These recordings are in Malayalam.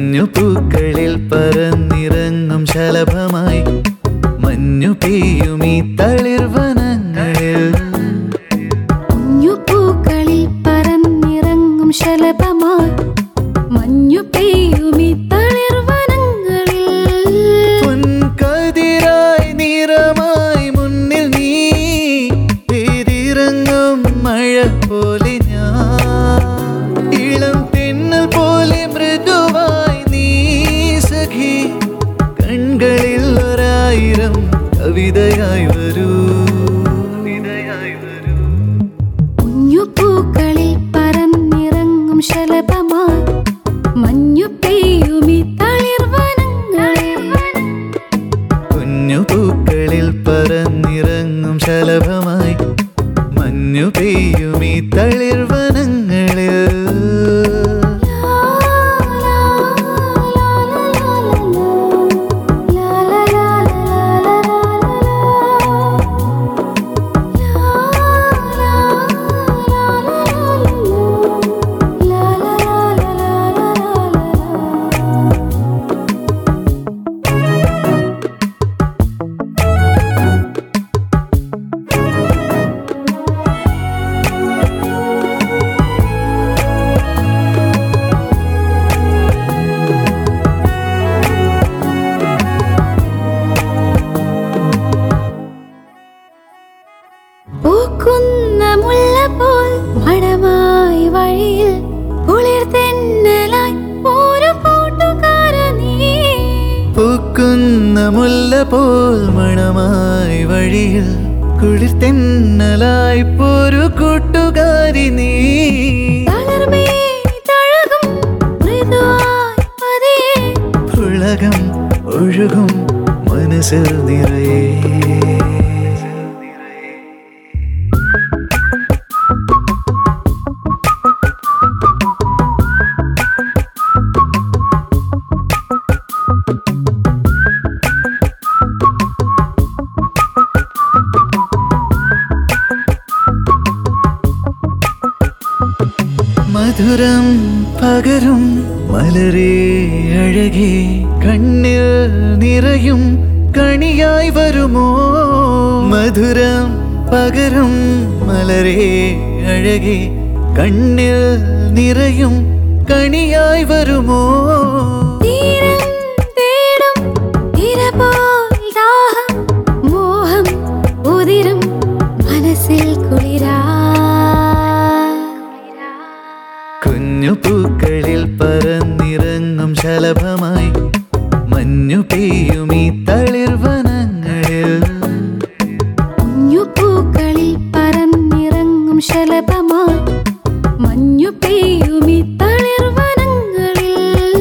കുഞ്ഞു പൂക്കളിൽ പറന്നിറങ്ങും ശലഭമായി മഞ്ഞു പെയ്യും ഈ തളിർവനങ്ങളിൽ കുഞ്ഞു പൂക്കളിൽ പറന്നിറങ്ങും ശലഭമായി മഞ്ഞു പെയ്യുമി തളിർവനങ്ങളിൽ പൊൻകതിരായി നിറമായി മുന്നിൽ നീ പെയ്തിറങ്ങും മഴ പോലെ ഞാൻ ഇളം തെന്നൽ പോലെ മൃദുവായി നീ സഖി കൺകളിൽ ഒരായിരം കവിതയായി വരൂ കവിതയായി വരൂ കുഞ്ഞു പൂക്കളിൽ പറന്നിറങ്ങും ശലഭമായി മഞ്ഞു പെയ്യുമി തളിർവനങ്ങളിൽ കുഞ്ഞു പൂക്കളിൽ പറന്നിറങ്ങും ശലഭമായി മഞ്ഞു പെയ്യും ഈ തളിർവനങ്ങളിൽ പൂക്കുന്ന മുല്ല പോൽ മണമായി വഴിയിൽ കുളിർ തെന്നലായി ഒരു കൂട്ടുകാരനീ പൂക്കുന്ന മുല്ല പോൽ മണമായി വഴിയിൽ കുളിർ തെന്നലായി പോരു കൂട്ടുകാരി നീ തളർമേ തഴകും മൃദുവായി പതിയെ പുളകം ഒഴുകും മനസ്സിൽ നിറയെ മധുരം പകരും മലരേ അഴകേ കണ്ണിൽ നിറയും കണിയായി വരുമോ മധുരം പകരും മലരേ അഴകേ കണ്ണിൽ നിറയും കണിയായി വരുമോ തീരം തേടും തിരപോൽ ദാഹം മോഹം ഉതിരും മനസ്സിൽ കുളിരാ കുഞ്ഞു പൂക്കളിൽ പറന്നിറങ്ങും ശലഭമായി മഞ്ഞു പെയ്യും ഈ തളിർവനങ്ങളിൽ കുഞ്ഞു പൂക്കളിൽ പറന്നിറങ്ങും ശലഭമായി മഞ്ഞു പെയ്യുമി തളിർവനങ്ങളിൽ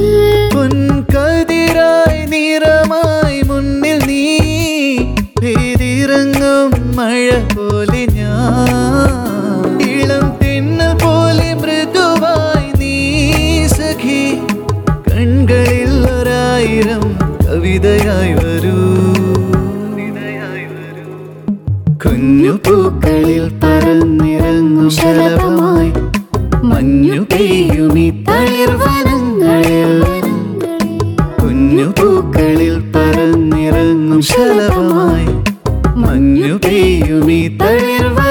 പൊൻകതിരായി നിറമായി മുന്നിൽ നീ പെയ്തിറങ്ങും മഴ പോലെ ഞാൻ ഇളം തെന്നൽ പോലെ മൃദുവായി നീ സഖി കൺകളിൽ ഒരായിരം കവിതയായി വരൂ കുഞ്ഞു പൂക്കളിൽ പറന്നിറങ്ങും ശലഭമായി മഞ്ഞു പെയ്യും ഈ തളിർവനങ്ങളിൽ കുഞ്ഞു പൂക്കളിൽ പറന്നിറങ്ങും ശലഭമായി മഞ്ഞു പെയ്യും ഈ തളിർവ